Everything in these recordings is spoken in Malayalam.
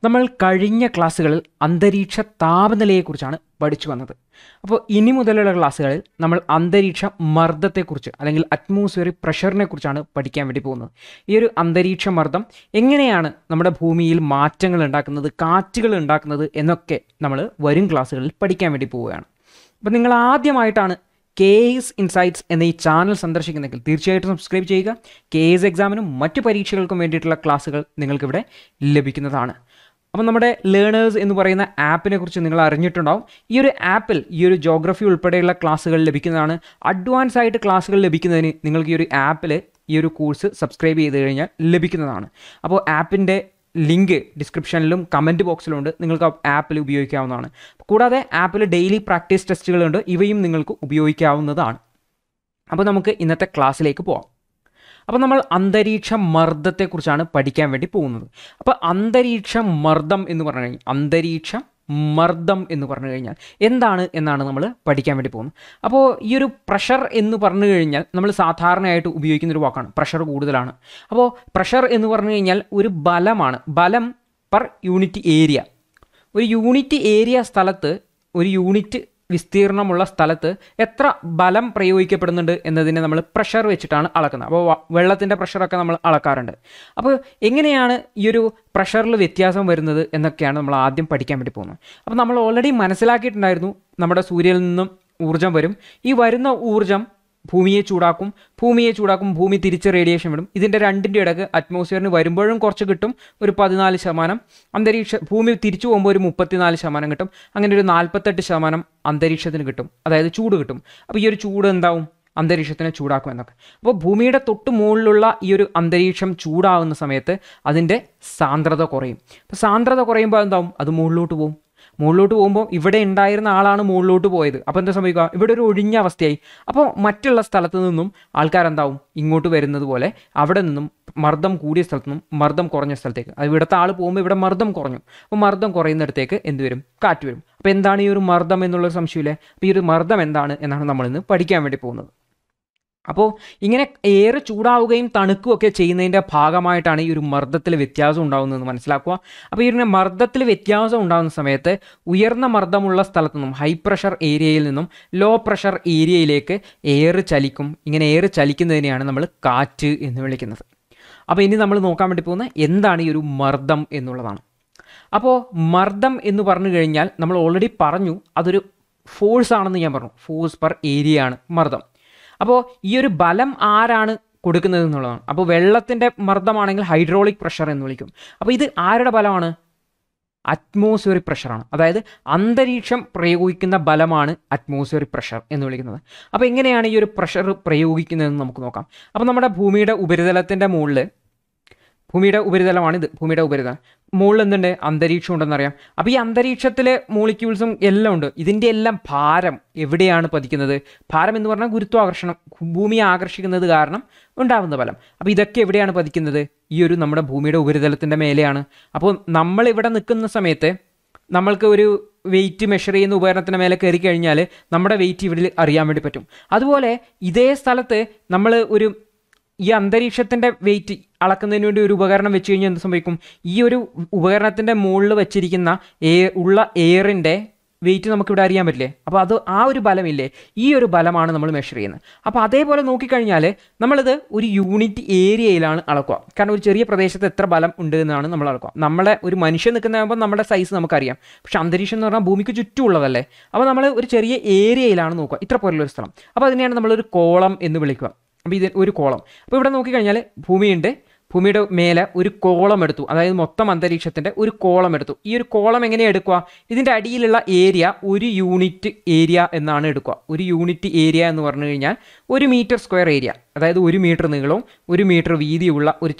നമ്മൾ കഴിഞ്ഞ ക്ലാസ്സുകളിൽ അന്തരീക്ഷ താപനിലയെക്കുറിച്ചാണ് പഠിച്ചു വന്നത് അപ്പോൾ ഇനി മുതലുള്ള ക്ലാസ്സുകളിൽ നമ്മൾ അന്തരീക്ഷ മർദ്ദത്തെക്കുറിച്ച് അല്ലെങ്കിൽ അറ്റ്മോസ്ഫിയറിക് പ്രഷറിനെ കുറിച്ചാണ് പഠിക്കാൻ വേണ്ടി പോകുന്നത് ഈ ഒരു അന്തരീക്ഷ മർദ്ദം എങ്ങനെയാണ് നമ്മുടെ ഭൂമിയിൽ മാറ്റങ്ങൾ ഉണ്ടാക്കുന്നത് കാറ്റുകൾ ഉണ്ടാക്കുന്നത് എന്നൊക്കെ നമ്മൾ വരും ക്ലാസ്സുകളിൽ പഠിക്കാൻ വേണ്ടി പോവുകയാണ് അപ്പോൾ നിങ്ങൾ ആദ്യമായിട്ടാണ് കെ എസ് ഇൻസൈറ്റ്സ് എന്ന ഈ ചാനൽ സന്ദർശിക്കുന്നെങ്കിൽ തീർച്ചയായിട്ടും സബ്സ്ക്രൈബ് ചെയ്യുക കെ എസ് എക്സാമിനും മറ്റു പരീക്ഷകൾക്കും വേണ്ടിയിട്ടുള്ള ക്ലാസ്സുകൾ നിങ്ങൾക്കിവിടെ ലഭിക്കുന്നതാണ് അപ്പം നമ്മുടെ ലേണേഴ്സ് എന്ന് പറയുന്ന ആപ്പിനെ കുറിച്ച് നിങ്ങൾ അറിഞ്ഞിട്ടുണ്ടാവും ഈ ഒരു ആപ്പിൽ ഈ ഒരു ജോഗ്രഫി ഉൾപ്പെടെയുള്ള ക്ലാസ്സുകൾ ലഭിക്കുന്നതാണ് അഡ്വാൻസ് ആയിട്ട് ക്ലാസ്സുകൾ ലഭിക്കുന്നതിന് നിങ്ങൾക്ക് ഈ ഒരു ആപ്പിൽ ഈ ഒരു കോഴ്സ് സബ്സ്ക്രൈബ് ചെയ്ത് കഴിഞ്ഞാൽ ലഭിക്കുന്നതാണ് അപ്പോൾ ആപ്പിൻ്റെ ലിങ്ക് ഡിസ്ക്രിപ്ഷനിലും കമൻറ്റ് ബോക്സിലും ഉണ്ട് നിങ്ങൾക്ക് ആപ്പിൽ ഉപയോഗിക്കാവുന്നതാണ് കൂടാതെ ആപ്പിൽ ഡെയിലി പ്രാക്ടീസ് ടെസ്റ്റുകളുണ്ട് ഇവയും നിങ്ങൾക്ക് ഉപയോഗിക്കാവുന്നതാണ് അപ്പോൾ നമുക്ക് ഇന്നത്തെ ക്ലാസ്സിലേക്ക് പോവാം അപ്പോൾ നമ്മൾ അന്തരീക്ഷ മർദ്ദത്തെക്കുറിച്ചാണ് പഠിക്കാൻ വേണ്ടി പോകുന്നത് അപ്പോൾ അന്തരീക്ഷ മർദ്ദം എന്ന് പറഞ്ഞു കഴിഞ്ഞാൽ അന്തരീക്ഷ മർദ്ദം എന്ന് പറഞ്ഞു കഴിഞ്ഞാൽ എന്താണ് എന്നാണ് നമ്മൾ പഠിക്കാൻ വേണ്ടി പോകുന്നത് അപ്പോൾ ഈ ഒരു പ്രഷർ എന്ന് പറഞ്ഞു കഴിഞ്ഞാൽ നമ്മൾ സാധാരണയായിട്ട് ഉപയോഗിക്കുന്ന ഒരു വാക്കാണ് പ്രഷർ കൂടുതലാണ് അപ്പോൾ പ്രഷർ എന്ന് പറഞ്ഞു കഴിഞ്ഞാൽ ഒരു ബലമാണ് ബലം പെർ യൂണിറ്റ് ഏരിയ ഒരു യൂണിറ്റ് ഏരിയ സ്ഥലത്ത് ഒരു യൂണിറ്റ് വിസ്തീർണമുള്ള സ്ഥലത്ത് എത്ര ബലം പ്രയോഗിക്കപ്പെടുന്നുണ്ട് എന്നതിനെ നമ്മൾ പ്രഷർ വെച്ചിട്ടാണ് അളക്കുന്നത് അപ്പോൾ വെള്ളത്തിൻ്റെ പ്രഷറൊക്കെ നമ്മൾ അളക്കാറുണ്ട് അപ്പോൾ എങ്ങനെയാണ് ഈ ഒരു പ്രഷറിൽ വ്യത്യാസം വരുന്നത് എന്നൊക്കെയാണ് നമ്മൾ ആദ്യം പഠിക്കാൻ വേണ്ടി പോകുന്നത് അപ്പോൾ നമ്മൾ ഓൾറെഡി മനസ്സിലാക്കിയിട്ടുണ്ടായിരുന്നു നമ്മുടെ സൂര്യനിൽ നിന്നും ഊർജ്ജം വരും ഈ വരുന്ന ഊർജ്ജം ഭൂമിയെ ചൂടാക്കും ഭൂമിയെ ചൂടാക്കും ഭൂമി തിരിച്ച് റേഡിയേഷൻ വിടും ഇതിൻ്റെ രണ്ടിൻ്റെ ഇടക്ക് അറ്റ്മോസ്ഫിയറിന് വരുമ്പോഴും കുറച്ച് കിട്ടും ഒരു പതിനാല് ശതമാനം അന്തരീക്ഷ ഭൂമി തിരിച്ചു പോകുമ്പോൾ ഒരു മുപ്പത്തിനാല് ശതമാനം കിട്ടും അങ്ങനെ ഒരു നാൽപ്പത്തെട്ട് ശതമാനം അന്തരീക്ഷത്തിന് കിട്ടും അതായത് ചൂട് കിട്ടും അപ്പോൾ ഈ ഒരു ചൂട് എന്താവും അന്തരീക്ഷത്തിനെ ചൂടാക്കും എന്നൊക്കെ അപ്പോൾ ഭൂമിയുടെ തൊട്ട് മുകളിലുള്ള ഈ ഒരു അന്തരീക്ഷം ചൂടാവുന്ന സമയത്ത് അതിൻ്റെ സാന്ദ്രത കുറയും അപ്പോൾ സാന്ദ്രത കുറയുമ്പോൾ എന്താവും അത് മുകളിലോട്ട് പോകും മുകളിലോട്ട് പോകുമ്പോൾ ഇവിടെ ഉണ്ടായിരുന്ന ആളാണ് മുകളിലോട്ട് പോയത് അപ്പോൾ എന്താ സംഭവിക്കുക ഇവിടെ ഒരു ഒഴിഞ്ഞ അവസ്ഥയായി അപ്പോൾ മറ്റുള്ള സ്ഥലത്ത് നിന്നും ആൾക്കാരെന്താവും ഇങ്ങോട്ട് വരുന്നത് പോലെ അവിടെ നിന്നും മർദ്ദം കൂടിയ സ്ഥലത്തു നിന്നും മർദ്ദം കുറഞ്ഞ സ്ഥലത്തേക്ക് അത് ഇവിടുത്തെ ആൾ പോകുമ്പോൾ ഇവിടെ മർദ്ദം കുറഞ്ഞു അപ്പോൾ മർദ്ദം കുറയുന്നിടത്തേക്ക് എന്ത് വരും കാറ്റ് വരും അപ്പോൾ എന്താണ് ഈ ഒരു മർദ്ദം എന്നുള്ള സംശയമില്ലേ അപ്പോൾ ഈ ഒരു മർദ്ദം എന്താണ് എന്നാണ് നമ്മളിന്ന് പഠിക്കാൻ വേണ്ടി പോകുന്നത് അപ്പോൾ ഇങ്ങനെ ഏറെ ചൂടാവുകയും തണുക്കുകയൊക്കെ ചെയ്യുന്നതിൻ്റെ ഭാഗമായിട്ടാണ് ഈ ഒരു മർദ്ദത്തിൽ വ്യത്യാസം ഉണ്ടാകുന്നതെന്ന് മനസ്സിലാക്കുക അപ്പോൾ ഈ ഒരു മർദ്ദത്തിൽ വ്യത്യാസം ഉണ്ടാകുന്ന സമയത്ത് ഉയർന്ന മർദ്ദമുള്ള സ്ഥലത്തു നിന്നും ഹൈ പ്രഷർ ഏരിയയിൽ നിന്നും ലോ പ്രഷർ ഏരിയയിലേക്ക് ഏറ് ചലിക്കും ഇങ്ങനെ ഏറ് ചലിക്കുന്നതിനെയാണ് നമ്മൾ കാറ്റ് എന്ന് വിളിക്കുന്നത് അപ്പോൾ ഇനി നമ്മൾ നോക്കാൻ വേണ്ടി പോകുന്ന എന്താണ് ഈ ഒരു മർദ്ദം എന്നുള്ളതാണ് അപ്പോൾ മർദ്ദം എന്ന് പറഞ്ഞു കഴിഞ്ഞാൽ നമ്മൾ ഓൾറെഡി പറഞ്ഞു അതൊരു ഫോഴ്സ് ആണെന്ന് ഞാൻ പറഞ്ഞു ഫോഴ്സ് പെർ ഏരിയ ആണ് മർദ്ദം അപ്പോൾ ഈ ഒരു ബലം ആരാണ് കൊടുക്കുന്നത് എന്നുള്ളതാണ് അപ്പോൾ വെള്ളത്തിൻ്റെ മർദ്ദമാണെങ്കിൽ ഹൈഡ്രോളിക് പ്രഷർ എന്ന് വിളിക്കും അപ്പോൾ ഇത് ആരുടെ ബലമാണ് അറ്റ്മോസ്ഫിയറിക് പ്രഷറാണ് അതായത് അന്തരീക്ഷം പ്രയോഗിക്കുന്ന ബലമാണ് അറ്റ്മോസ്ഫിയറിക് പ്രഷർ എന്ന് വിളിക്കുന്നത് അപ്പോൾ എങ്ങനെയാണ് ഈ ഒരു പ്രഷർ പ്രയോഗിക്കുന്നതെന്ന് നമുക്ക് നോക്കാം അപ്പോൾ നമ്മുടെ ഭൂമിയുടെ ഉപരിതലത്തിൻ്റെ മുകളിൽ ഭൂമിയുടെ ഉപരിതലമാണിത് ഭൂമിയുടെ ഉപരിതലം മുകളിൽ എന്തുണ്ട് അന്തരീക്ഷം ഉണ്ടെന്നറിയാം അപ്പോൾ ഈ അന്തരീക്ഷത്തിലെ മോളിക്യൂൾസും എല്ലാം ഉണ്ട് ഇതിൻ്റെ എല്ലാം ഭാരം എവിടെയാണ് പതിക്കുന്നത് ഭാരം എന്ന് പറഞ്ഞാൽ ഗുരുത്വാകർഷണം ഭൂമിയെ ആകർഷിക്കുന്നത് കാരണം ഉണ്ടാകുന്ന ബലം അപ്പോൾ ഇതൊക്കെ എവിടെയാണ് പതിക്കുന്നത് ഈ ഒരു നമ്മുടെ ഭൂമിയുടെ ഉപരിതലത്തിൻ്റെ മേലെയാണ് അപ്പോൾ നമ്മൾ ഇവിടെ നിൽക്കുന്ന സമയത്ത് നമ്മൾക്ക് ഒരു വെയിറ്റ് മെഷർ ചെയ്യുന്ന ഉപകരണത്തിന് മേലെ കയറി കഴിഞ്ഞാൽ നമ്മുടെ വെയിറ്റ് ഇവിടെ അറിയാൻ വേണ്ടി പറ്റും അതുപോലെ ഇതേ സ്ഥലത്ത് നമ്മൾ ഒരു ഈ അന്തരീക്ഷത്തിൻ്റെ വെയിറ്റ് അളക്കുന്നതിന് വേണ്ടി ഒരു ഉപകരണം വെച്ച് കഴിഞ്ഞാൽ എന്ത് സംഭവിക്കും ഈ ഒരു ഉപകരണത്തിൻ്റെ മുകളിൽ വെച്ചിരിക്കുന്ന എയർ ഉള്ള എയറിൻ്റെ വെയിറ്റ് നമുക്കിവിടെ അറിയാൻ പറ്റില്ലേ അപ്പോൾ അത് ആ ഒരു ബലമില്ലേ ഈ ഒരു ബലമാണ് നമ്മൾ മെഷർ ചെയ്യുന്നത് അപ്പോൾ അതേപോലെ നോക്കിക്കഴിഞ്ഞാൽ നമ്മളിത് ഒരു യൂണിറ്റ് ഏരിയയിലാണ് അളക്കുക കാരണം ഒരു ചെറിയ പ്രദേശത്ത് എത്ര ബലം ഉണ്ട് എന്നാണ് നമ്മൾ അളക്കുക നമ്മളെ ഒരു മനുഷ്യൻ നിൽക്കുന്നതാകുമ്പോൾ നമ്മുടെ സൈസ് നമുക്കറിയാം പക്ഷേ അന്തരീക്ഷം എന്ന് പറഞ്ഞാൽ ഭൂമിക്ക് ചുറ്റുമുള്ളതല്ലേ അപ്പോൾ നമ്മൾ ഒരു ചെറിയ ഏരിയയിലാണ് നോക്കുക ഇത്ര പോലുള്ളൊരു സ്ഥലം അപ്പോൾ അതിനെയാണ് നമ്മളൊരു കോളം എന്ന് വിളിക്കുക അപ്പോൾ ഇത് ഒരു കോളം അപ്പോൾ ഇവിടെ നോക്കിക്കഴിഞ്ഞാൽ ഭൂമിയുണ്ട് ഭൂമിയുടെ മേലെ ഒരു കോളം എടുത്തു അതായത് മൊത്തം അന്തരീക്ഷത്തിൻ്റെ ഒരു കോളം എടുത്തു ഈ ഒരു കോളം എങ്ങനെയാണ് എടുക്കുക ഇതിൻ്റെ അടിയിലുള്ള ഏരിയ ഒരു യൂണിറ്റ് ഏരിയ എന്നാണ് എടുക്കുക ഒരു യൂണിറ്റ് ഏരിയ എന്ന് പറഞ്ഞു കഴിഞ്ഞാൽ ഒരു മീറ്റർ സ്ക്വയർ ഏരിയ അതായത് ഒരു മീറ്റർ നീളവും ഒരു മീറ്റർ വീതിയുള്ള ഒരു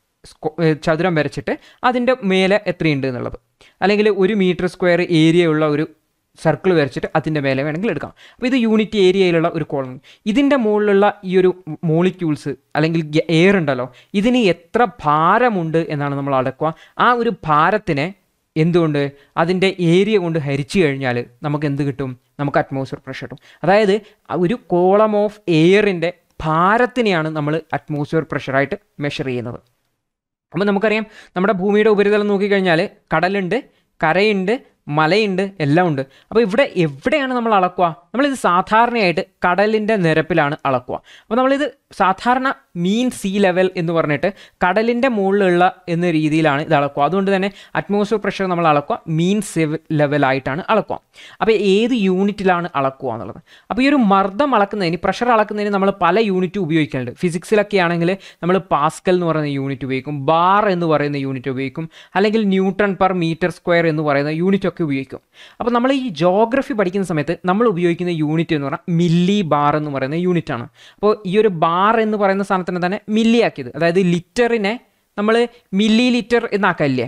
ചതുരം വരച്ചിട്ട് അതിൻ്റെ മേലെ എത്രയുണ്ട് എന്നുള്ളത് അല്ലെങ്കിൽ ഒരു മീറ്റർ സ്ക്വയർ ഏരിയ ഉള്ള ഒരു സർക്കിൾ വരച്ചിട്ട് അതിൻ്റെ മേലെ വേണമെങ്കിൽ എടുക്കാം അപ്പോൾ ഇത് യൂണിറ്റ് ഏരിയയിലുള്ള ഒരു കോളം ഇതിൻ്റെ മുകളിലുള്ള ഈ ഒരു മോളിക്യൂൾസ് അല്ലെങ്കിൽ എയർ ഉണ്ടല്ലോ ഇതിന് എത്ര ഭാരമുണ്ട് എന്നാണ് നമ്മൾ അളക്കുക ആ ഒരു ഭാരത്തിനെ എന്തുകൊണ്ട് അതിൻ്റെ ഏരിയ കൊണ്ട് ഹരിച്ചു കഴിഞ്ഞാൽ നമുക്ക് എന്ത് കിട്ടും നമുക്ക് അറ്റ്മോസ്ഫിയർ പ്രഷർ കിട്ടും അതായത് ഒരു കോളം ഓഫ് എയറിൻ്റെ ഭാരത്തിനെയാണ് നമ്മൾ അറ്റ്മോസ്ഫിയർ പ്രഷറായിട്ട് മെഷർ ചെയ്യുന്നത് അപ്പോൾ നമുക്കറിയാം നമ്മുടെ ഭൂമിയുടെ ഉപരിതലം നോക്കിക്കഴിഞ്ഞാൽ കടലുണ്ട് കരയുണ്ട് മലയുണ്ട് എല്ലാം ഉണ്ട് അപ്പോൾ ഇവിടെ എവിടെയാണ് നമ്മൾ അളക്കുക നമ്മളിത് സാധാരണയായിട്ട് കടലിൻ്റെ നിരപ്പിലാണ് അളക്കുക അപ്പോൾ നമ്മളിത് സാധാരണ മീൻ സീ ലെവൽ എന്ന് പറഞ്ഞിട്ട് കടലിൻ്റെ മുകളിലുള്ള എന്ന രീതിയിലാണ് ഇത് അളക്കുക അതുകൊണ്ട് തന്നെ അറ്റ്മോസ്ഫിയർ പ്രഷർ നമ്മൾ അളക്കുക മീൻ സെവ് ലെവലായിട്ടാണ് അളക്കുക അപ്പോൾ ഏത് യൂണിറ്റിലാണ് അളക്കുക എന്നുള്ളത് അപ്പോൾ ഈ ഒരു മർദ്ദം അളക്കുന്നതിന് പ്രഷർ അളക്കുന്നതിന് നമ്മൾ പല യൂണിറ്റ് ഉപയോഗിക്കുന്നുണ്ട് ഫിസിക്സിലൊക്കെ ആണെങ്കിൽ നമ്മൾ പാസ്കൽ എന്ന് പറയുന്ന യൂണിറ്റ് ഉപയോഗിക്കും ബാർ എന്ന് പറയുന്ന യൂണിറ്റ് ഉപയോഗിക്കും അല്ലെങ്കിൽ ന്യൂട്ടൺ പെർ മീറ്റർ സ്ക്വയർ എന്ന് പറയുന്ന യൂണിറ്റ് ഒക്കെ ഉപയോഗിക്കും അപ്പോൾ നമ്മൾ ഈ ജോഗ്രഫി പഠിക്കുന്ന സമയത്ത് നമ്മൾ ഉപയോഗിക്കുന്ന യൂണിറ്റ് എന്ന് പറഞ്ഞാൽ മില്ലി ബാർ എന്ന് പറയുന്ന യൂണിറ്റ് ആണ് അപ്പോൾ ഈ ഒരു ബാർ എന്ന് പറയുന്ന സാധനത്തിന് തന്നെ മില്ലി ആക്കിയത് അതായത് ലിറ്ററിനെ നമ്മൾ മില്ലി ലിറ്റർ എന്നാക്കല്ലേ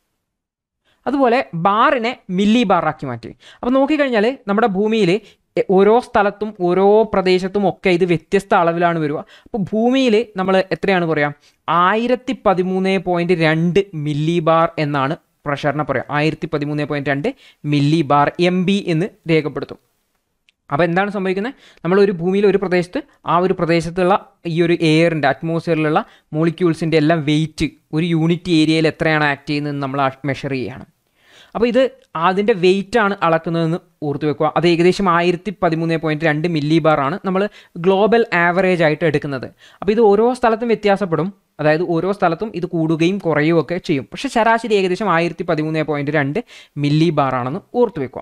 അതുപോലെ ബാറിനെ മില്ലി ബാറാക്കി മാറ്റി അപ്പോൾ നോക്കിക്കഴിഞ്ഞാൽ നമ്മുടെ ഭൂമിയിൽ ഓരോ സ്ഥലത്തും ഓരോ പ്രദേശത്തും ഒക്കെ ഇത് വ്യത്യസ്ത അളവിലാണ് വരിക അപ്പോൾ ഭൂമിയിൽ നമ്മൾ എത്രയാണ് പറയുക ആയിരത്തി പതിമൂന്ന് പോയിൻറ്റ് രണ്ട് മില്ലി ബാർ എന്നാണ് പ്രഷറിനെ പറയാം ആയിരത്തി പതിമൂന്ന് പോയിൻറ്റ് രണ്ട് മില്ലി ബാർ എം ബി എന്ന് രേഖപ്പെടുത്തും അപ്പോൾ എന്താണ് സംഭവിക്കുന്നത് നമ്മൾ ഒരു ഭൂമിയിൽ ഒരു പ്രദേശത്ത് ആ ഒരു പ്രദേശത്തുള്ള ഈ ഒരു എയറിൻ്റെ അറ്റ്മോസ്ഫിയറിലുള്ള മോളിക്യൂൾസിൻ്റെ എല്ലാം വെയിറ്റ് ഒരു യൂണിറ്റ് ഏരിയയിൽ എത്രയാണ് ആക്ട് ചെയ്യുന്നതെന്ന് നമ്മൾ മെഷർ ചെയ്യുകയാണ് അപ്പോൾ ഇത് അതിൻ്റെ വെയിറ്റ് ആണ് അളക്കുന്നതെന്ന് ഓർത്ത് വെക്കുക അത് ഏകദേശം ആയിരത്തി പതിമൂന്ന് പോയിൻറ്റ് രണ്ട് മില്ലി ബാർ ആണ് നമ്മൾ ഗ്ലോബൽ ആവറേജ് ആയിട്ട് എടുക്കുന്നത് അപ്പോൾ ഇത് ഓരോ സ്ഥലത്തും വ്യത്യാസപ്പെടും അതായത് ഓരോ സ്ഥലത്തും ഇത് കൂടുകയും കുറയുകയും ഒക്കെ ചെയ്യും പക്ഷേ ശരാശരി ഏകദേശം ആയിരത്തി പതിമൂന്ന് പോയിൻറ്റ് രണ്ട് മില്ലി ബാർ ആണെന്ന് ഓർത്ത് വെക്കുക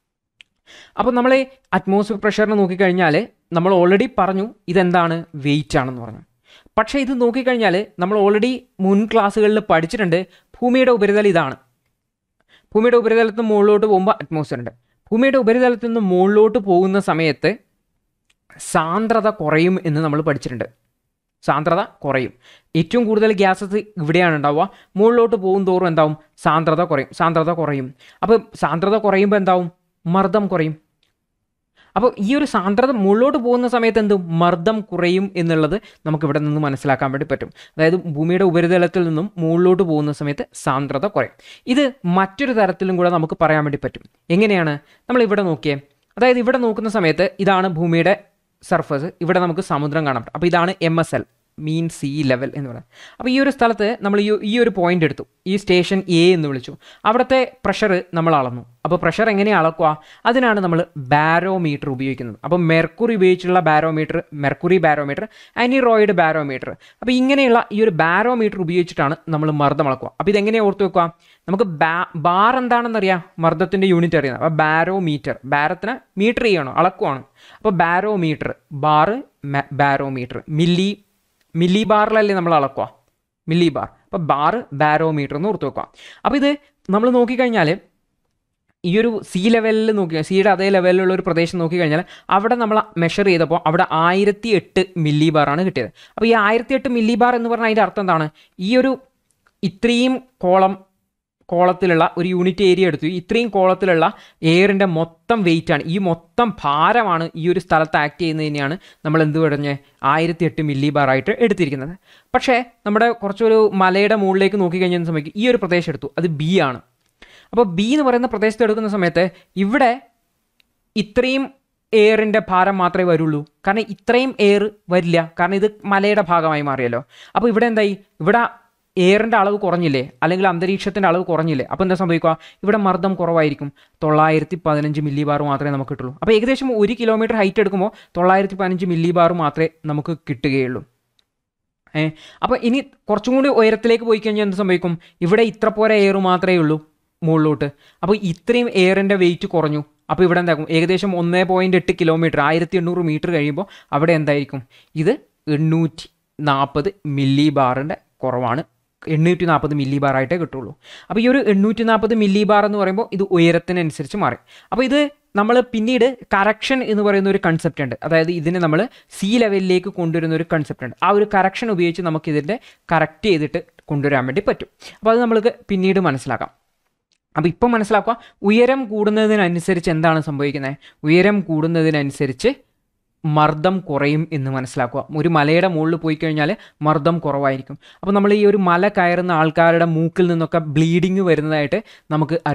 അപ്പോൾ നമ്മൾ അറ്റ്മോസ്ഫിയർ പ്രഷറിനെ നോക്കിക്കഴിഞ്ഞാൽ നമ്മൾ ഓൾറെഡി പറഞ്ഞു ഇതെന്താണ് വെയിറ്റ് ആണെന്ന് പറഞ്ഞു പക്ഷേ ഇത് നോക്കിക്കഴിഞ്ഞാൽ നമ്മൾ ഓൾറെഡി മുൻ ക്ലാസ്സുകളിൽ പഠിച്ചിട്ടുണ്ട് ഭൂമിയുടെ ഉപരിതലം ഇതാണ് ഭൂമിയുടെ ഉപരിതലത്തിൽ നിന്ന് മുകളിലോട്ട് പോകുമ്പോൾ അറ്റ്മോസ്ഫിയർ ഉണ്ട് ഭൂമിയുടെ ഉപരിതലത്തിൽ നിന്ന് മുകളിലോട്ട് പോകുന്ന സമയത്ത് സാന്ദ്രത കുറയും എന്ന് നമ്മൾ പഠിച്ചിട്ടുണ്ട് സാന്ദ്രത കുറയും ഏറ്റവും കൂടുതൽ ഗ്യാസസ് ഇവിടെയാണ് ഉണ്ടാവുക മുകളിലോട്ട് പോകും തോറും എന്താവും സാന്ദ്രത കുറയും സാന്ദ്രത കുറയും അപ്പോൾ സാന്ദ്രത കുറയുമ്പോൾ എന്താവും മർദ്ദം കുറയും അപ്പോൾ ഈ ഒരു സാന്ദ്രത മുകളിലോട്ട് പോകുന്ന സമയത്ത് എന്ത് മർദ്ദം കുറയും എന്നുള്ളത് നമുക്ക് ഇവിടെ നിന്ന് മനസ്സിലാക്കാൻ വേണ്ടി പറ്റും അതായത് ഭൂമിയുടെ ഉപരിതലത്തിൽ നിന്നും മുകളിലോട്ട് പോകുന്ന സമയത്ത് സാന്ദ്രത കുറയും ഇത് മറ്റൊരു തരത്തിലും കൂടെ നമുക്ക് പറയാൻ വേണ്ടി പറ്റും എങ്ങനെയാണ് നമ്മൾ ഇവിടെ നോക്കിയേ അതായത് ഇവിടെ നോക്കുന്ന സമയത്ത് ഇതാണ് ഭൂമിയുടെ സർഫസ് ഇവിടെ നമുക്ക് സമുദ്രം കാണാൻ പറ്റും അപ്പോൾ ഇതാണ് M S L mean sea level എന്ന് പറയുന്നത് അപ്പോൾ ഈ ഒരു സ്ഥലത്ത് നമ്മൾ ഈ ഈ ഒരു പോയിന്റ് എടുത്തു ഈ സ്റ്റേഷൻ എ എന്ന് വിളിച്ചു അവിടുത്തെ പ്രഷർ നമ്മൾ അളന്നു അപ്പോൾ പ്രഷർ എങ്ങനെയാണ് അളക്കുക അതിനാണ് നമ്മൾ ബാരോമീറ്റർ ഉപയോഗിക്കുന്നത് അപ്പോൾ മെർക്കുറി ഉപയോഗിച്ചുള്ള barometer mercury barometer aneroid barometer അപ്പോൾ ഇങ്ങനെയുള്ള ഈ ഒരു ബാരോമീറ്റർ ഉപയോഗിച്ചിട്ടാണ് നമ്മൾ മർദ്ദം അളക്കുക അപ്പോൾ ഇതെങ്ങനെയാണ് ഓർത്ത് വെക്കുക നമുക്ക് ബാ ബാർ എന്താണെന്നറിയാം മർദ്ദത്തിൻ്റെ യൂണിറ്റ് അറിയാം അപ്പോൾ ബാരോമീറ്റർ ബാരത്തിന് മീറ്റർ ചെയ്യണം അളക്കുവാണ് അപ്പോൾ ബാരോമീറ്റർ ബാറ് ബാരോമീറ്റർ മില്ലി മില്ലി ബാറിലല്ലേ നമ്മൾ അളക്കുക മില്ലി ബാർ അപ്പോൾ ബാർ ബാരോമീറ്റർ എന്ന് ഓർത്ത് വെക്കുക അപ്പോൾ ഇത് നമ്മൾ നോക്കിക്കഴിഞ്ഞാൽ ഈ ഒരു സീ ലെവലിൽ നോക്കി സീയുടെ അതേ ലെവലിലുള്ള ഒരു പ്രദേശം നോക്കിക്കഴിഞ്ഞാൽ അവിടെ നമ്മൾ മെഷർ ചെയ്തപ്പോൾ അവിടെ ആയിരത്തി എട്ട് മില്ലി ബാറാണ് കിട്ടിയത് അപ്പോൾ ഈ ആയിരത്തി എട്ട് മില്ലി ബാർ എന്ന് പറഞ്ഞാൽ അതിൻ്റെ അർത്ഥം എന്താണ് ഈ ഒരു ഇത്രയും കോളം കോളത്തിലുള്ള ഒരു യൂണിറ്റ് ഏരിയ എടുത്തു ഇത്രയും കോളത്തിലുള്ള എയറിൻ്റെ മൊത്തം വെയിറ്റ് ആണ് ഈ മൊത്തം ഭാരമാണ് ഈ ഒരു സ്ഥലത്ത് ആക്ട് ചെയ്യുന്നതിനെയാണ് നമ്മൾ എന്ത് പറഞ്ഞ് ആയിരത്തി എട്ട് മില്ലി ബാർ ആയിട്ട് എടുത്തിരിക്കുന്നത് പക്ഷേ നമ്മുടെ കുറച്ചൊരു മലയുടെ മുകളിലേക്ക് നോക്കിക്കഴിഞ്ഞ സമയത്ത് ഈ ഒരു പ്രദേശം എടുത്തു അത് ബി ആണ് അപ്പോൾ ബി എന്ന് പറയുന്ന പ്രദേശത്ത് എടുക്കുന്ന സമയത്ത് ഇവിടെ ഇത്രയും എയറിൻ്റെ ഭാരം മാത്രമേ വരുള്ളൂ കാരണം ഇത്രയും എയർ വരില്ല കാരണം ഇത് മലയുടെ ഭാഗമായി മാറിയല്ലോ അപ്പോൾ ഇവിടെ എന്തായി ഇവിടെ എയറിൻ്റെ അളവ് കുറഞ്ഞില്ലേ അല്ലെങ്കിൽ അന്തരീക്ഷത്തിൻ്റെ അളവ് കുറഞ്ഞില്ലേ അപ്പോൾ എന്താ സംഭവിക്കുക ഇവിടെ മർദ്ദം കുറവായിരിക്കും തൊള്ളായിരത്തി പതിനഞ്ച് മില്ലി ബാർ മാത്രമേ നമുക്ക് കിട്ടുള്ളൂ അപ്പോൾ ഏകദേശം ഒരു കിലോമീറ്റർ ഹൈറ്റ് എടുക്കുമ്പോൾ തൊള്ളായിരത്തി പതിനഞ്ച് മില്ലി ബാർ മാത്രമേ നമുക്ക് കിട്ടുകയുള്ളൂ ഏ അപ്പോൾ ഇനി കുറച്ചും കൂടി ഉയരത്തിലേക്ക് പോയി കഴിഞ്ഞാൽ എന്ത് സംഭവിക്കും ഇവിടെ ഇത്ര പോരെ എയർ മാത്രമേ ഉള്ളൂ മുകളിലോട്ട് അപ്പോൾ ഇത്രയും എയറിൻ്റെ വെയിറ്റ് കുറഞ്ഞു അപ്പോൾ ഇവിടെ എന്താക്കും ഏകദേശം ഒന്നേ പോയിൻറ്റ് എട്ട് കിലോമീറ്റർ ആയിരത്തി എണ്ണൂറ് മീറ്റർ കഴിയുമ്പോൾ അവിടെ എന്തായിരിക്കും ഇത് എണ്ണൂറ്റി നാൽപ്പത് മില്ലി ബാറിൻ്റെ കുറവാണ് എണ്ണൂറ്റി നാൽപ്പത് മില്ലി ബാർ ആയിട്ടേ കിട്ടുള്ളൂ അപ്പോൾ ഈ ഒരു എണ്ണൂറ്റി നാൽപ്പത് മില്ലി ബാർ എന്ന് പറയുമ്പോൾ ഇത് ഉയരത്തിനനുസരിച്ച് മാറി അപ്പോൾ ഇത് നമ്മൾ പിന്നീട് കറക്ഷൻ എന്ന് പറയുന്ന ഒരു കൺസെപ്റ്റ് ഉണ്ട് അതായത് ഇതിനെ നമ്മൾ സി ലെവലിലേക്ക് കൊണ്ടുവരുന്ന ഒരു കൺസെപ്റ്റ് ഉണ്ട് ആ ഒരു കറക്ഷൻ ഉപയോഗിച്ച് നമുക്ക് ഇതിൻ്റെ കറക്റ്റ് ചെയ്തിട്ട് കൊണ്ടുവരാൻ വേണ്ടി പറ്റും അപ്പോൾ അത് നമ്മൾക്ക് പിന്നീട് മനസ്സിലാക്കാം അപ്പോൾ ഇപ്പം മനസ്സിലാക്കുക ഉയരം കൂടുന്നതിനനുസരിച്ച് എന്താണ് സംഭവിക്കുന്നത് ഉയരം കൂടുന്നതിനനുസരിച്ച് മർദ്ദം കുറയും എന്ന് മനസ്സിലാക്കുക ഒരു മലയുടെ മുകളിൽ പോയി കഴിഞ്ഞാൽ മർദ്ദം കുറവായിരിക്കും അപ്പോൾ നമ്മൾ ഈ ഒരു മല കയറുന്ന ആൾക്കാരുടെ മൂക്കിൽ നിന്നൊക്കെ ബ്ലീഡിങ് വരുന്നതായിട്ട് നമുക്ക് അറിയാം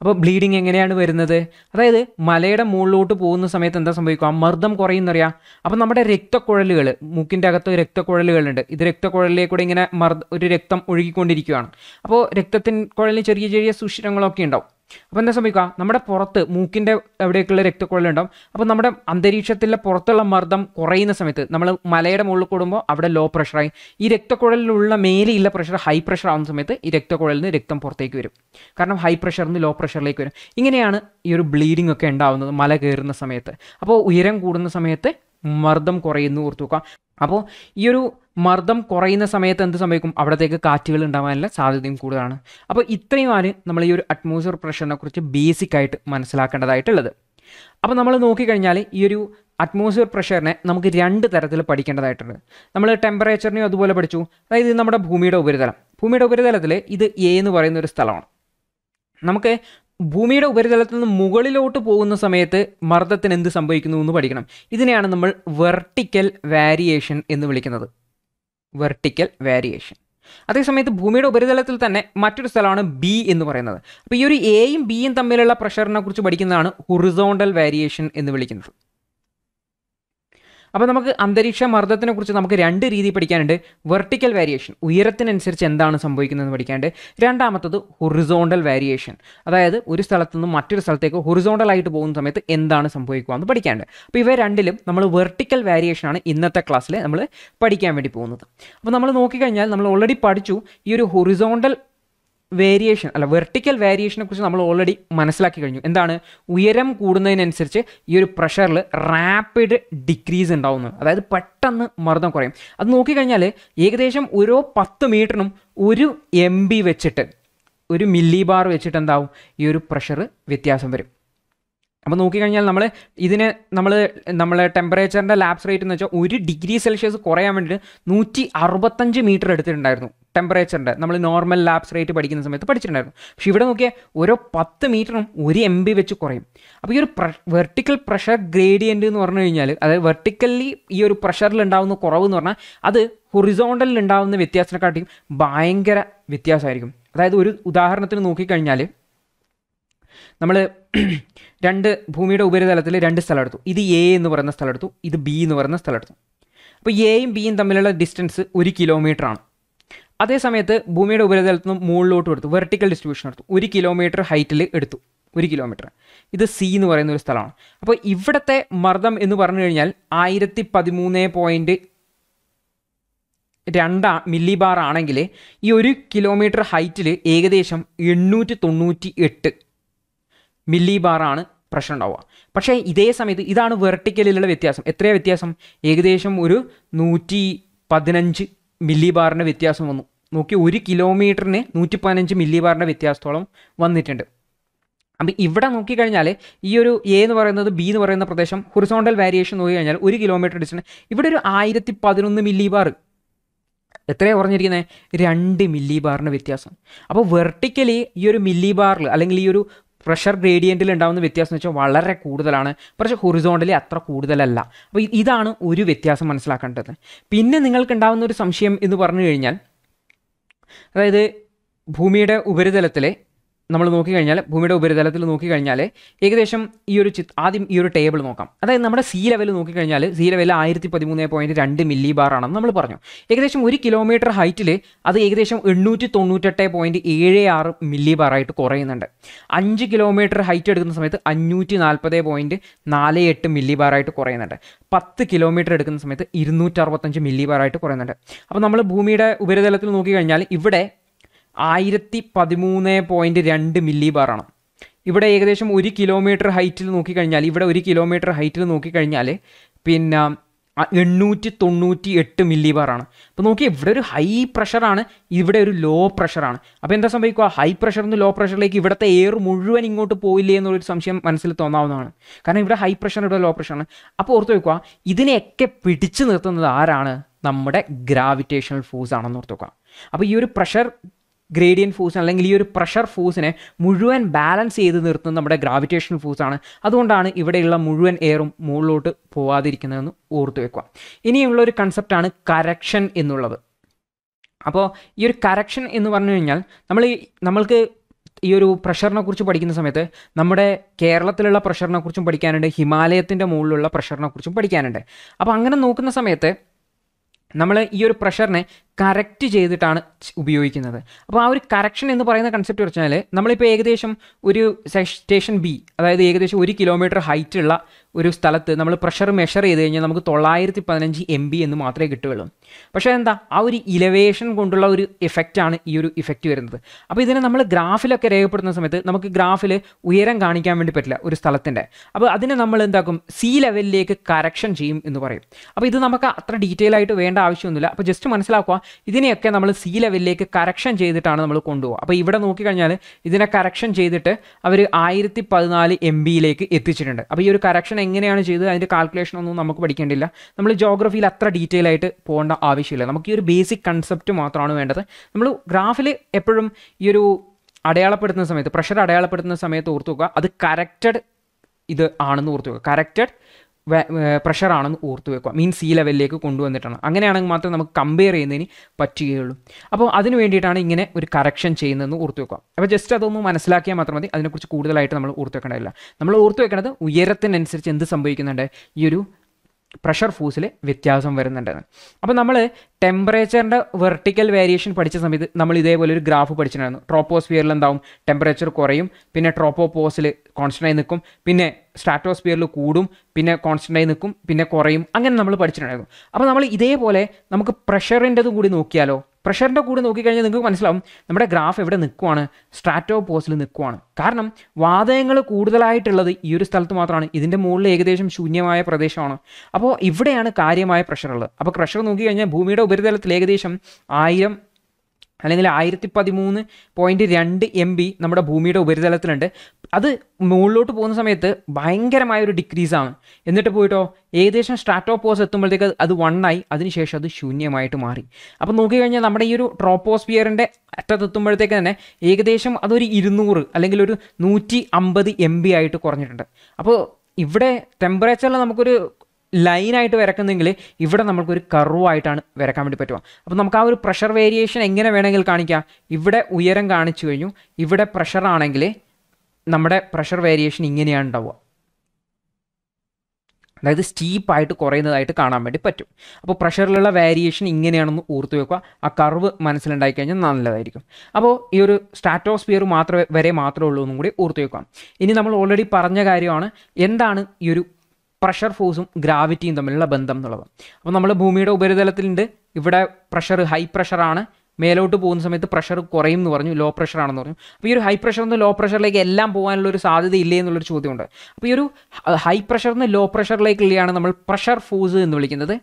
അപ്പോൾ ബ്ലീഡിങ് എങ്ങനെയാണ് വരുന്നത് അതായത് മലയുടെ മുകളിലോട്ട് പോകുന്ന സമയത്ത് എന്താ സംഭവിക്കുക ആ മർദ്ദം കുറയുന്നറിയാം അപ്പോൾ നമ്മുടെ രക്തക്കുഴലുകൾ മൂക്കിൻ്റെ അകത്ത് രക്തക്കുഴലുകളുണ്ട് ഇത് രക്തക്കുഴലിലേക്കൂടെ ഇങ്ങനെ മർദ്ദ ഒരു രക്തം ഒഴുകിക്കൊണ്ടിരിക്കുകയാണ് അപ്പോൾ രക്തത്തിൻ കുഴലിന് ചെറിയ ചെറിയ സുഷിരങ്ങളൊക്കെ ഉണ്ടാവും അപ്പോൾ എന്താ സംഭവിക്കുക നമ്മുടെ പുറത്ത് മൂക്കിൻ്റെ എവിടെയൊക്കെയുള്ള രക്തക്കുഴലുണ്ടാവും അപ്പോൾ നമ്മുടെ അന്തരീക്ഷത്തിലെ പുറത്തുള്ള മർദ്ദം കുറയുന്ന സമയത്ത് നമ്മൾ മലയുടെ മുകളിൽ കൂടുമ്പോൾ അവിടെ ലോ പ്രഷറായി ഈ രക്തക്കുഴലിലുള്ള മേലെയുള്ള പ്രഷർ ഹൈ പ്രഷർ ആവുന്ന സമയത്ത് ഈ രക്തക്കുഴലിൽ നിന്ന് രക്തം പുറത്തേക്ക് വരും കാരണം ഹൈ പ്രഷറിൽ നിന്ന് ലോ പ്രഷറിലേക്ക് വരും ഇങ്ങനെയാണ് ഈ ഒരു ബ്ലീഡിംഗ് ഒക്കെ ഉണ്ടാവുന്നത് മല കയറുന്ന സമയത്ത് അപ്പോൾ ഉയരം കൂടുന്ന സമയത്ത് മർദ്ദം കുറയുന്നു ഓർത്തു വെക്കുക അപ്പോൾ ഈ ഒരു മർദ്ദം കുറയുന്ന സമയത്ത് എന്ത് സംഭവിക്കും അവിടത്തേക്ക് കാറ്റുകൾ ഉണ്ടാകാനുള്ള സാധ്യതയും കൂടുതലാണ് അപ്പോൾ ഇത്രയുമാണ് നമ്മൾ ഈ ഒരു അറ്റ്മോസ്ഫിയർ പ്രഷറിനെ കുറിച്ച് ബേസിക് ആയിട്ട് മനസ്സിലാക്കേണ്ടതായിട്ടുള്ളത് അപ്പോൾ നമ്മൾ നോക്കിക്കഴിഞ്ഞാൽ ഈ ഒരു അറ്റ്മോസ്ഫിയർ പ്രഷറിനെ നമുക്ക് രണ്ട് തരത്തിൽ പഠിക്കേണ്ടതായിട്ടുണ്ട് നമ്മൾ ടെമ്പറേച്ചറിനെയും അതുപോലെ പഠിച്ചു അതായത് ഇത് നമ്മുടെ ഭൂമിയുടെ ഉപരിതലം ഭൂമിയുടെ ഉപരിതലത്തിൽ ഇത് എ എന്ന് പറയുന്ന ഒരു സ്ഥലമാണ് നമുക്ക് ഭൂമിയുടെ ഉപരിതലത്തിൽ നിന്ന് മുകളിലോട്ട് പോകുന്ന സമയത്ത് മർദ്ദത്തിന് എന്ത് സംഭവിക്കുന്നു എന്ന് പഠിക്കണം ഇതിനെയാണ് നമ്മൾ വെർട്ടിക്കൽ വാരിയേഷൻ എന്ന് വിളിക്കുന്നത് വെർട്ടിക്കൽ വാരിയേഷൻ അതേസമയത്ത് ഭൂമിയുടെ ഉപരിതലത്തിൽ തന്നെ മറ്റൊരു സ്ഥലമാണ് ബി എന്ന് പറയുന്നത് അപ്പോൾ ഈ ഒരു എയും ബിയും തമ്മിലുള്ള പ്രഷറിനെ കുറിച്ച് പഠിക്കുന്നതാണ് ഹൊറിസോണ്ടൽ വാരിയേഷൻ എന്ന് വിളിക്കുന്നത് അപ്പോൾ നമുക്ക് അന്തരീക്ഷ മർദ്ദത്തിനെ കുറിച്ച് നമുക്ക് രണ്ട് രീതി പഠിക്കാനുണ്ട് വെർട്ടിക്കൽ വാരിയേഷൻ ഉയരത്തിനനുസരിച്ച് എന്താണ് സംഭവിക്കുന്നതെന്ന് പഠിക്കാനുണ്ട് രണ്ടാമത്തത് ഹൊറിസോണ്ടൽ വാരിയേഷൻ അതായത് ഒരു സ്ഥലത്തു നിന്ന് മറ്റൊരു സ്ഥലത്തേക്ക് ഹൊറിസോണ്ടൽ ആയിട്ട് പോകുന്ന സമയത്ത് എന്താണ് സംഭവിക്കുക എന്ന് പഠിക്കാനുണ്ട് അപ്പോൾ ഇവ രണ്ടിലും നമ്മൾ വെർട്ടിക്കൽ വാരിയേഷനാണ് ഇന്നത്തെ ക്ലാസ്സിൽ നമ്മൾ പഠിക്കാൻ വേണ്ടി പോകുന്നത് അപ്പോൾ നമ്മൾ നോക്കിക്കഴിഞ്ഞാൽ നമ്മൾ ഓൾറെഡി പഠിച്ചു ഈ ഒരു ഹൊറിസോണ്ടൽ വേരിയേഷൻ അല്ല വെർട്ടിക്കൽ വേരിയേഷനെ കുറിച്ച് നമ്മൾ ഓൾറെഡി മനസ്സിലാക്കി കഴിഞ്ഞു എന്താണ് ഉയരം കൂടുന്നതിനനുസരിച്ച് ഈ ഒരു പ്രഷറിൽ റാപ്പിഡ് ഡിക്രീസ് ഉണ്ടാവുന്നത് അതായത് പെട്ടെന്ന് മർദ്ദം കുറയും അത് നോക്കിക്കഴിഞ്ഞാൽ ഏകദേശം ഓരോ പത്ത് മീറ്ററിനും ഒരു എം ബി വെച്ചിട്ട് ഒരു മില്ലി ബാർ വെച്ചിട്ട് എന്താവും ഈ ഒരു പ്രഷർ വ്യത്യാസം വരും അപ്പോൾ നോക്കിക്കഴിഞ്ഞാൽ നമ്മൾ ഇതിന് നമ്മൾ നമ്മളെ ടെമ്പറേച്ചറിൻ്റെ ലാബ്സ് റേറ്റ് എന്ന് വെച്ചാൽ ഒരു ഡിഗ്രി സെൽഷ്യസ് കുറയാൻ വേണ്ടിയിട്ട് നൂറ്റി അറുപത്തഞ്ച് മീറ്റർ എടുത്തിട്ടുണ്ടായിരുന്നു ടെമ്പറേച്ചറിൻ്റെ നമ്മൾ നോർമൽ ലാബ്സ് റേറ്റ് പഠിക്കുന്ന സമയത്ത് പഠിച്ചിട്ടുണ്ടായിരുന്നു പക്ഷേ ഇവിടെ നോക്കിയാൽ ഓരോ പത്ത് മീറ്ററും ഒരു എം ബി വെച്ച് കുറയും അപ്പോൾ ഈ ഒരു പ്ര വെർട്ടിക്കൽ പ്രഷർ ഗ്രേഡിയൻ്റ് എന്ന് പറഞ്ഞു കഴിഞ്ഞാൽ അതായത് വെർട്ടിക്കലി ഈ ഒരു പ്രഷറിൽ ഉണ്ടാകുന്ന കുറവ് എന്ന് പറഞ്ഞാൽ അത് ഹൊറിസോണ്ടലിൽ ഉണ്ടാകുന്ന വ്യത്യാസത്തെക്കാട്ടിയും ഭയങ്കര വ്യത്യാസമായിരിക്കും അതായത് ഒരു ഉദാഹരണത്തിന് നോക്കിക്കഴിഞ്ഞാൽ നമ്മൾ രണ്ട് ഭൂമിയുടെ ഉപരിതലത്തിൽ രണ്ട് സ്ഥലം എടുത്തു ഇത് എ എന്ന് പറയുന്ന സ്ഥലം എടുത്തു ഇത് ബി എന്ന് പറയുന്ന സ്ഥലം എടുത്തു അപ്പോൾ എയും ബിയും തമ്മിലുള്ള ഡിസ്റ്റൻസ് ഒരു കിലോമീറ്റർ ആണ് അതേ സമയത്ത് ഭൂമിയുടെ ഉപരിതലത്തിൽ നിന്ന് മുകളിലോട്ട് എടുത്തു വെർട്ടിക്കൽ ഡിസ്ട്രിബ്യൂഷൻ എടുത്തു ഒരു കിലോമീറ്റർ ഹൈറ്റിൽ എടുത്തു ഒരു കിലോമീറ്റർ ഇത് സി എന്ന് പറയുന്ന ഒരു സ്ഥലമാണ് അപ്പോൾ ഇവിടുത്തെ മർദ്ദം എന്ന് പറഞ്ഞു കഴിഞ്ഞാൽ ആയിരത്തി പതിമൂന്ന് പോയിൻറ്റ് രണ്ടാ മില്ലി ബാർ ആണെങ്കിൽ ഈ ഒരു കിലോമീറ്റർ ഹൈറ്റിൽ ഏകദേശം എണ്ണൂറ്റി തൊണ്ണൂറ്റി എട്ട് മില്ലി ബാറാണ് പ്രഷർ ഉണ്ടാവുക പക്ഷേ ഇതേ സമയത്ത് ഇതാണ് വെർട്ടിക്കലിലുള്ള വ്യത്യാസം എത്രയാണ് വ്യത്യാസം ഏകദേശം ഒരു നൂറ്റി പതിനഞ്ച് മില്ലി ബാറിൻ്റെ വ്യത്യാസം വന്നു നോക്കി ഒരു കിലോമീറ്ററിന് നൂറ്റി പതിനഞ്ച് മില്ലി ബാറിൻ്റെ വ്യത്യാസത്തോളം വന്നിട്ടുണ്ട് അപ്പം ഇവിടെ നോക്കിക്കഴിഞ്ഞാൽ ഈ ഒരു എ എന്ന് പറയുന്നത് ബി എന്ന് പറയുന്ന പ്രദേശം ഹൊറിസോണ്ടൽ വാരിയേഷൻ നോക്കിക്കഴിഞ്ഞാൽ ഒരു കിലോമീറ്റർ ഡിസ്റ്റൻസ് ഇവിടെ ഒരു ആയിരത്തി പതിനൊന്ന് മില്ലി ബാർ എത്രയാണ് പറഞ്ഞിരിക്കുന്നത് രണ്ട് മില്ലി ബാറിൻ്റെ വ്യത്യാസം അപ്പോൾ വെർട്ടിക്കലി ഈ ഒരു മില്ലി ബാറിൽ അല്ലെങ്കിൽ ഈ ഒരു പ്രഷർ ഗ്രേഡിയൻറ്റിൽ ഉണ്ടാകുന്ന വ്യത്യാസം എന്ന് വെച്ചാൽ വളരെ കൂടുതലാണ് പക്ഷേ ഹൊറിസോണ്ടലി അത്ര കൂടുതലല്ല അപ്പോൾ ഇതാണ് ഒരു വ്യത്യാസം മനസ്സിലാക്കേണ്ടത് പിന്നെ നിങ്ങൾക്ക് ഉണ്ടാകുന്ന ഒരു സംശയം എന്ന് പറഞ്ഞു കഴിഞ്ഞാൽ അതായത് ഭൂമിയുടെ ഉപരിതലത്തിൽ നമ്മൾ നോക്കിക്കഴിഞ്ഞാൽ ഭൂമിയുടെ ഉപരിതലത്തിൽ നോക്കിക്കഴിഞ്ഞാൽ ഏകദേശം ഈ ഒരു ചിത് ആദ്യം ഈ ഒരു ടേബിൾ നോക്കാം അതായത് നമ്മുടെ സീ ലെവൽ നോക്കിക്കഴിഞ്ഞാൽ സീ ലെവൽ ആയിരത്തി പതിമൂന്ന് പോയിൻറ്റ് രണ്ട് മില്ലി ബാർ ആണെന്ന് നമ്മൾ പറഞ്ഞു ഏകദേശം ഒരു കിലോമീറ്റർ ഹൈറ്റിൽ അത് ഏകദേശം എണ്ണൂറ്റി തൊണ്ണൂറ്റെട്ട് പോയിൻറ്റ് ഏഴ് ആറ് മില്ലി ബാറായിട്ട് കുറയുന്നുണ്ട് അഞ്ച് കിലോമീറ്റർ ഹൈറ്റ് എടുക്കുന്ന സമയത്ത് അഞ്ഞൂറ്റി നാൽപ്പത് പോയിൻറ്റ് നാല് എട്ട് മില്ലി ബാറായിട്ട് കുറയുന്നുണ്ട് പത്ത് കിലോമീറ്റർ എടുക്കുന്ന സമയത്ത് ഇരുന്നൂറ്ററുപത്തഞ്ച് മില്ലി ബാറായിട്ട് കുറയുന്നുണ്ട് അപ്പോൾ നമ്മൾ ഭൂമിയുടെ ഉപരിതലത്തിൽ നോക്കിക്കഴിഞ്ഞാൽ ഇവിടെ ആയിരത്തി പതിമൂന്ന് പോയിൻറ്റ് രണ്ട് മില്ലി ബാറാണ് ഇവിടെ ഏകദേശം ഒരു കിലോമീറ്റർ ഹൈറ്റിൽ നോക്കിക്കഴിഞ്ഞാൽ ഇവിടെ ഒരു കിലോമീറ്റർ ഹൈറ്റിൽ നോക്കിക്കഴിഞ്ഞാൽ പിന്നെ എണ്ണൂറ്റി തൊണ്ണൂറ്റി എട്ട് മില്ലി ബാറാണ് അപ്പോൾ നോക്കി ഇവിടെ ഒരു ഹൈ പ്രഷറാണ് ഇവിടെ ഒരു ലോ പ്രഷറാണ് അപ്പോൾ എന്താ സംഭവിക്കുക ഹൈ പ്രഷറിൽ നിന്ന് ലോ പ്രഷറിലേക്ക് ഇവിടുത്തെ എയർ മുഴുവൻ ഇങ്ങോട്ട് പോയില്ലേ എന്നുള്ളൊരു സംശയം മനസ്സിൽ തോന്നാവുന്നതാണ് കാരണം ഇവിടെ ഹൈ പ്രഷർ ഇവിടെ ലോ പ്രഷറാണ് അപ്പോൾ ഓർത്ത് വെക്കുക ഇതിനെയൊക്കെ പിടിച്ചു നിർത്തുന്നത് ആരാണ് നമ്മുടെ ഗ്രാവിറ്റേഷണൽ ഫോഴ്സ് ആണെന്ന് ഓർത്ത് വെക്കുക അപ്പോൾ ഈ ഒരു പ്രഷർ ഗ്രേഡിയൻ ഫോഴ്സ് അല്ലെങ്കിൽ ഈ ഒരു പ്രഷർ ഫോഴ്സിനെ മുഴുവൻ ബാലൻസ് ചെയ്ത് നിർത്തുന്നത് നമ്മുടെ ഗ്രാവിറ്റേഷണൽ ഫോഴ്സാണ് അതുകൊണ്ടാണ് ഇവിടെയുള്ള മുഴുവൻ എയറും മുകളിലോട്ട് പോവാതിരിക്കുന്നതെന്ന് ഓർത്തു വെക്കുക ഇനിയുള്ള ഒരു കൺസെപ്റ്റാണ് കറക്ഷൻ എന്നുള്ളത് അപ്പോൾ ഈ ഒരു കറക്ഷൻ എന്ന് പറഞ്ഞു കഴിഞ്ഞാൽ നമ്മൾ ഈ നമ്മൾക്ക് ഈ ഒരു പ്രഷറിനെ കുറിച്ച് പഠിക്കുന്ന സമയത്ത് നമ്മുടെ കേരളത്തിലുള്ള പ്രഷറിനെ കുറിച്ചും പഠിക്കാനുണ്ട് ഹിമാലയത്തിൻ്റെ മുകളിലുള്ള പ്രഷറിനെ കുറിച്ചും പഠിക്കാനുണ്ട് അപ്പോൾ അങ്ങനെ നോക്കുന്ന സമയത്ത് നമ്മൾ ഈ ഒരു പ്രഷറിനെ കറക്റ്റ് ചെയ്തിട്ടാണ് ച് ഉപയോഗിക്കുന്നത് അപ്പോൾ ആ ഒരു കറക്ഷൻ എന്ന് പറയുന്ന കൺസെപ്റ്റ് വെച്ചാൽ നമ്മളിപ്പോൾ ഏകദേശം ഒരു സ്റ്റേഷൻ ബി അതായത് ഏകദേശം ഒരു കിലോമീറ്റർ ഹൈറ്റ് ഉള്ള ഒരു സ്ഥലത്ത് നമ്മൾ പ്രഷർ മെഷർ ചെയ്ത് കഴിഞ്ഞാൽ നമുക്ക് തൊള്ളായിരത്തി പതിനഞ്ച് എം ബി എന്ന് മാത്രമേ കിട്ടുകയുള്ളൂ പക്ഷേ എന്താ ആ ഒരു ഇലവേഷൻ കൊണ്ടുള്ള ഒരു ഇഫക്റ്റാണ് ഈ ഒരു ഇഫക്റ്റ് വരുന്നത് അപ്പോൾ ഇതിനെ നമ്മൾ ഗ്രാഫിലൊക്കെ രേഖപ്പെടുത്തുന്ന സമയത്ത് നമുക്ക് ഗ്രാഫിൽ ഉയരം കാണിക്കാൻ വേണ്ടി പറ്റില്ല ഒരു സ്ഥലത്തിൻ്റെ അപ്പോൾ അതിനെ നമ്മൾ എന്താക്കും സി ലെവലിലേക്ക് കറക്ഷൻ ചെയ്യും എന്ന് പറയും അപ്പോൾ ഇത് നമുക്ക് അത്ര ഡീറ്റെയിൽ ആയിട്ട് വേണ്ട ആവശ്യമൊന്നുമില്ല അപ്പോൾ ജസ്റ്റ് മനസ്സിലാക്കുക ഇതിനെയൊക്കെ നമ്മൾ സി ലെവലിലേക്ക് കറക്ഷൻ ചെയ്തിട്ടാണ് നമ്മൾ കൊണ്ടുപോകുക അപ്പോൾ ഇവിടെ നോക്കിക്കഴിഞ്ഞാൽ ഇതിനെ കറക്ഷൻ ചെയ്തിട്ട് അവർ ആയിരത്തി പതിനാല് എം ബിയിലേക്ക് എത്തിച്ചിട്ടുണ്ട് അപ്പോൾ ഈ ഒരു കറക്ഷൻ എങ്ങനെയാണ് ചെയ്തത് അതിൻ്റെ കാൽക്കുലേഷൻ ഒന്നും നമുക്ക് പഠിക്കേണ്ടില്ല നമ്മൾ ജോഗ്രഫിയിൽ അത്ര ഡീറ്റെയിൽ ആയിട്ട് പോകേണ്ട ആവശ്യമില്ല നമുക്ക് ഈ ഒരു ബേസിക് കൺസെപ്റ്റ് മാത്രമാണ് വേണ്ടത് നമ്മൾ ഗ്രാഫിൽ എപ്പോഴും ഈ ഒരു അടയാളപ്പെടുത്തുന്ന സമയത്ത് പ്രഷർ അടയാളപ്പെടുത്തുന്ന സമയത്ത് ഓർത്ത് നോക്കുക അത് കറക്റ്റഡ് ഇത് ആണെന്ന് ഓർത്ത് വെക്കുക കറക്റ്റഡ് പ്രഷർ ആണെന്ന് ഓർത്ത് വെക്കുക മീൻ സി ലെവലിലേക്ക് കൊണ്ടുവന്നിട്ടാണ് അങ്ങനെയാണെങ്കിൽ മാത്രമേ നമുക്ക് കമ്പയർ ചെയ്യുന്നതിന് പറ്റുകയുള്ളൂ അപ്പോൾ അതിന് വേണ്ടിയിട്ടാണ് ഇങ്ങനെ ഒരു കറക്ഷൻ ചെയ്യുന്നതെന്ന് ഓർത്ത് വെക്കുക അപ്പോൾ ജസ്റ്റ് അതൊന്ന് മനസ്സിലാക്കിയാൽ മാത്രം മതി അതിനെക്കുറിച്ച് കൂടുതലായിട്ട് നമ്മൾ ഓർത്ത് വെക്കേണ്ടതില്ല നമ്മൾ ഓർത്ത് വെക്കേണ്ടത് ഉയരത്തിനനുസരിച്ച് എന്ത് സംഭവിക്കുന്നുണ്ട് ഈ ഒരു പ്രഷർ ഫോഴ്സിൽ വ്യത്യാസം വരുന്നുണ്ടെന്ന് അപ്പോൾ നമ്മൾ ടെമ്പറേച്ചറിൻ്റെ വെർട്ടിക്കൽ വേരിയേഷൻ പഠിച്ച സമയത്ത് നമ്മൾ ഇതേപോലെ ഒരു ഗ്രാഫ് പഠിച്ചിട്ടുണ്ടായിരുന്നു ട്രോപ്പോസ്ഫിയറിൽ എന്താവും ടെമ്പറേച്ചർ കുറയും പിന്നെ ട്രോപ്പോപോസിൽ കോൺസ്റ്റൻ്റായി നിൽക്കും പിന്നെ സ്ട്രാറ്റോസ്ഫിയറിൽ കൂടും പിന്നെ കോൺസ്റ്റൻ്റായി നിൽക്കും പിന്നെ കുറയും അങ്ങനെ നമ്മൾ പഠിച്ചിട്ടുണ്ടായിരുന്നു അപ്പോൾ നമ്മൾ ഇതേപോലെ നമുക്ക് പ്രഷറിൻ്റെതും കൂടി നോക്കിയാലോ പ്രഷറിൻ്റെ കൂടെ നോക്കിക്കഴിഞ്ഞാൽ നിങ്ങൾക്ക് മനസ്സിലാവും നമ്മുടെ ഗ്രാഫ് എവിടെ നിൽക്കുവാണ് സ്ട്രാറ്റോ പോസിൽ നിൽക്കുവാണ് കാരണം വാതകങ്ങൾ കൂടുതലായിട്ടുള്ളത് ഈ ഒരു സ്ഥലത്ത് മാത്രമാണ് ഇതിൻ്റെ മുകളിൽ ഏകദേശം ശൂന്യമായ പ്രദേശമാണ് അപ്പോൾ ഇവിടെയാണ് കാര്യമായ പ്രഷർ ഉള്ളത് അപ്പോൾ പ്രഷർ നോക്കിക്കഴിഞ്ഞാൽ ഭൂമിയുടെ ഉപരിതലത്തിൽ ഏകദേശം ആയിരം അല്ലെങ്കിൽ ആയിരത്തി പതിമൂന്ന് പോയിൻറ്റ് രണ്ട് എം ബി നമ്മുടെ ഭൂമിയുടെ ഉപരിതലത്തിലുണ്ട് അത് മുകളിലോട്ട് പോകുന്ന സമയത്ത് ഭയങ്കരമായ ഒരു ഡിക്രീസാണ് എന്നിട്ട് പോയിട്ടോ ഏകദേശം സ്ട്രാറ്റോപോസ് എത്തുമ്പോഴത്തേക്ക് അത് വണ്ണായി അതിനുശേഷം അത് ശൂന്യമായിട്ട് മാറി അപ്പോൾ നോക്കിക്കഴിഞ്ഞാൽ നമ്മുടെ ഈ ഒരു ട്രോപ്പോസ്ഫിയറിൻ്റെ അറ്റത്തെത്തുമ്പോഴത്തേക്ക് തന്നെ ഏകദേശം അതൊരു ഇരുന്നൂറ് അല്ലെങ്കിൽ ഒരു നൂറ്റി അമ്പത് എം ബി ആയിട്ട് കുറഞ്ഞിട്ടുണ്ട് അപ്പോൾ ഇവിടെ ടെമ്പറേച്ചറിൽ നമുക്കൊരു ലൈനായിട്ട് വരക്കുന്നെങ്കിൽ ഇവിടെ നമുക്കൊരു കർവായിട്ടാണ് വരക്കാൻ വേണ്ടി പറ്റുക അപ്പോൾ നമുക്ക് ആ ഒരു പ്രഷർ വേരിയേഷൻ എങ്ങനെ വേണമെങ്കിൽ കാണിക്കാം ഇവിടെ ഉയരം കാണിച്ചു കഴിഞ്ഞു ഇവിടെ പ്രഷർ ആണെങ്കിൽ നമ്മുടെ പ്രഷർ വേരിയേഷൻ ഇങ്ങനെയാണ് ഉണ്ടാവുക അതായത് സ്റ്റീപ്പായിട്ട് കുറയുന്നതായിട്ട് കാണാൻ വേണ്ടി പറ്റും അപ്പോൾ പ്രഷറിലുള്ള വേരിയേഷൻ ഇങ്ങനെയാണെന്ന് ഓർത്ത് വെക്കുക ആ കർവ് മനസ്സിലുണ്ടായി കഴിഞ്ഞാൽ നല്ലതായിരിക്കും അപ്പോൾ ഈ ഒരു സ്റ്റാറ്റോസ്ഫിയർ മാത്രമേ വരെ മാത്രമേ ഉള്ളൂ എന്നും കൂടി ഓർത്ത് വെക്കാം ഇനി നമ്മൾ ഓൾറെഡി പറഞ്ഞ കാര്യമാണ് എന്താണ് ഈ ഒരു പ്രഷർ ഫോഴ്സും ഗ്രാവിറ്റിയും തമ്മിലുള്ള ബന്ധം എന്നുള്ളത് അപ്പോൾ നമ്മൾ ഭൂമിയുടെ ഉപരിതലത്തിലുണ്ട് ഇവിടെ പ്രഷർ ഹൈ പ്രഷറാണ് മേലോട്ട് പോകുന്ന സമയത്ത് പ്രഷർ കുറയും എന്ന് പറഞ്ഞു ലോ പ്രഷർ ആണെന്ന് പറഞ്ഞു അപ്പോൾ ഈ ഒരു ഹൈ പ്രഷറിൽ നിന്ന് ലോ പ്രഷറിലേക്ക് എല്ലാം പോകാനുള്ള ഒരു സാധ്യത ഇല്ലേ എന്നുള്ളൊരു ചോദ്യമുണ്ട് അപ്പോൾ ഈ ഒരു ഹൈ പ്രഷറിൽ നിന്ന് ലോ പ്രഷറിലേക്കുള്ളതാണ് നമ്മൾ പ്രഷർ ഫോഴ്സ് എന്ന് വിളിക്കുന്നത്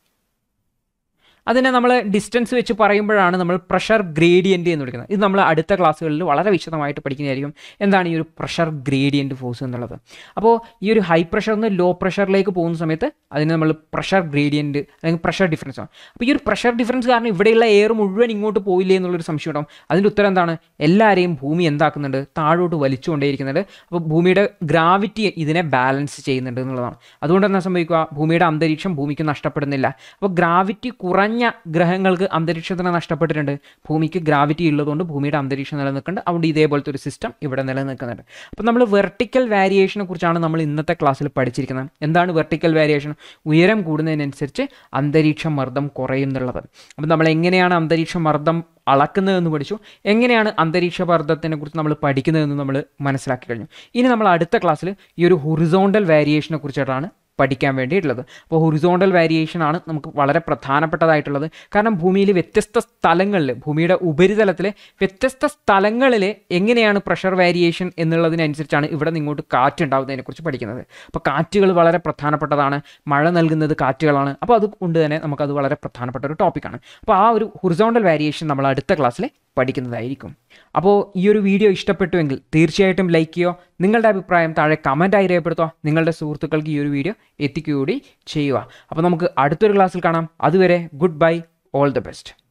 അതിനെ നമ്മൾ ഡിസ്റ്റൻസ് വെച്ച് പറയുമ്പോഴാണ് നമ്മൾ പ്രഷർ ഗ്രേഡിയൻ്റ് എന്ന് വിളിക്കുന്നത് ഇത് നമ്മൾ അടുത്ത ക്ലാസ്സുകളിൽ വളരെ വിശദമായിട്ട് പഠിക്കുന്നതായിരിക്കും എന്താണ് ഈ ഒരു പ്രഷർ ഗ്രേഡിയൻ്റ് ഫോഴ്സ് എന്നുള്ളത് അപ്പോൾ ഈ ഒരു ഹൈ പ്രഷറിൽ നിന്ന് ലോ പ്രഷറിലേക്ക് പോകുന്ന സമയത്ത് അതിന് നമ്മൾ പ്രഷർ ഗ്രേഡിയൻ്റ് അല്ലെങ്കിൽ പ്രഷർ ഡിഫറൻസ് ആണ് അപ്പോൾ ഈ ഒരു പ്രഷർ ഡിഫറൻസ് കാരണം ഇവിടെയുള്ള എയർ മുഴുവൻ ഇങ്ങോട്ട് പോയില്ലേ എന്നുള്ളൊരു സംശയം ഉണ്ടാവും അതിൻ്റെ ഉത്തരം എന്താണ് എല്ലാവരെയും ഭൂമി എന്താക്കുന്നുണ്ട് താഴോട്ട് വലിച്ചുകൊണ്ടേയിരിക്കുന്നുണ്ട് അപ്പോൾ ഭൂമിയുടെ ഗ്രാവിറ്റി ഇതിനെ ബാലൻസ് ചെയ്യുന്നുണ്ട് എന്നുള്ളതാണ് അതുകൊണ്ട് എന്താ സംഭവിക്കുക ഭൂമിയുടെ അന്തരീക്ഷം ഭൂമിക്ക് നഷ്ടപ്പെടുന്നില്ല അപ്പോൾ ഗ്രാവിറ്റി കുറഞ്ഞ ഗ്രഹങ്ങൾക്ക് അന്തരീക്ഷത്തിന് നഷ്ടപ്പെട്ടിട്ടുണ്ട് ഭൂമിക്ക് ഗ്രാവിറ്റി ഉള്ളതുകൊണ്ട് ഭൂമിയുടെ അന്തരീക്ഷം നിലനിൽക്കുന്നുണ്ട് അതുകൊണ്ട് ഇതേപോലത്തെ ഒരു സിസ്റ്റം ഇവിടെ നിലനിൽക്കുന്നുണ്ട് അപ്പോൾ നമ്മൾ വെർട്ടിക്കൽ വാരിയേഷനെ കുറിച്ചാണ് നമ്മൾ ഇന്നത്തെ ക്ലാസ്സിൽ പഠിച്ചിരിക്കുന്നത് എന്താണ് വെർട്ടിക്കൽ വാരിയേഷൻ ഉയരം കൂടുന്നതിനനുസരിച്ച് അന്തരീക്ഷ മർദ്ദം കുറയും എന്നുള്ളത് അപ്പോൾ നമ്മൾ എങ്ങനെയാണ് അന്തരീക്ഷ മർദ്ദം അളക്കുന്നതെന്ന് പഠിച്ചു എങ്ങനെയാണ് അന്തരീക്ഷ മർദ്ദത്തിനെ കുറിച്ച് നമ്മൾ പഠിക്കുന്നതെന്ന് നമ്മൾ മനസ്സിലാക്കി കഴിഞ്ഞു ഇനി നമ്മൾ അടുത്ത ക്ലാസ്സിൽ ഈ ഒരു ഹൊറിസോണ്ടൽ വാരിയേഷനെ കുറിച്ചിട്ടാണ് പഠിക്കാൻ വേണ്ടിയിട്ടുള്ളത് അപ്പോൾ ഹൊറിസോണ്ടൽ വേരിയേഷൻ ആണ് നമുക്ക് വളരെ പ്രധാനപ്പെട്ടതായിട്ടുള്ളത് കാരണം ഭൂമിയിൽ വ്യത്യസ്ത സ്ഥലങ്ങളിൽ ഭൂമിയുടെ ഉപരിതലത്തിൽ വ്യത്യസ്ത സ്ഥലങ്ങളിൽ എങ്ങനെയാണ് പ്രഷർ വേരിയേഷൻ എന്നുള്ളതിനനുസരിച്ചാണ് ഇവിടെ നിന്ന് ഇങ്ങോട്ട് കാറ്റ് ഉണ്ടാകുന്നതിനെക്കുറിച്ച് പഠിക്കുന്നത് അപ്പോൾ കാറ്റുകൾ വളരെ പ്രധാനപ്പെട്ടതാണ് മഴ നൽകുന്നത് കാറ്റുകളാണ് അപ്പോൾ അതുകൊണ്ട് തന്നെ നമുക്കത് വളരെ പ്രധാനപ്പെട്ട ഒരു ടോപ്പിക്കാണ് അപ്പോൾ ആ ഒരു ഹൊറിസോണ്ടൽ വേരിയേഷൻ നമ്മൾ അടുത്ത ക്ലാസ്സിൽ പഠിക്കുന്നതായിരിക്കും അപ്പോൾ ഈ ഒരു വീഡിയോ ഇഷ്ടപ്പെട്ടുവെങ്കിൽ തീർച്ചയായിട്ടും ലൈക്ക് ചെയ്യുക നിങ്ങളുടെ അഭിപ്രായം താഴെ കമൻറ്റായി രേഖപ്പെടുത്തുക നിങ്ങളുടെ സുഹൃത്തുക്കൾക്ക് ഈ ഒരു വീഡിയോ എത്തിക്കുകയൂടി ചെയ്യുക അപ്പോൾ നമുക്ക് അടുത്തൊരു ക്ലാസ്സിൽ കാണാം അതുവരെ goodbye all the best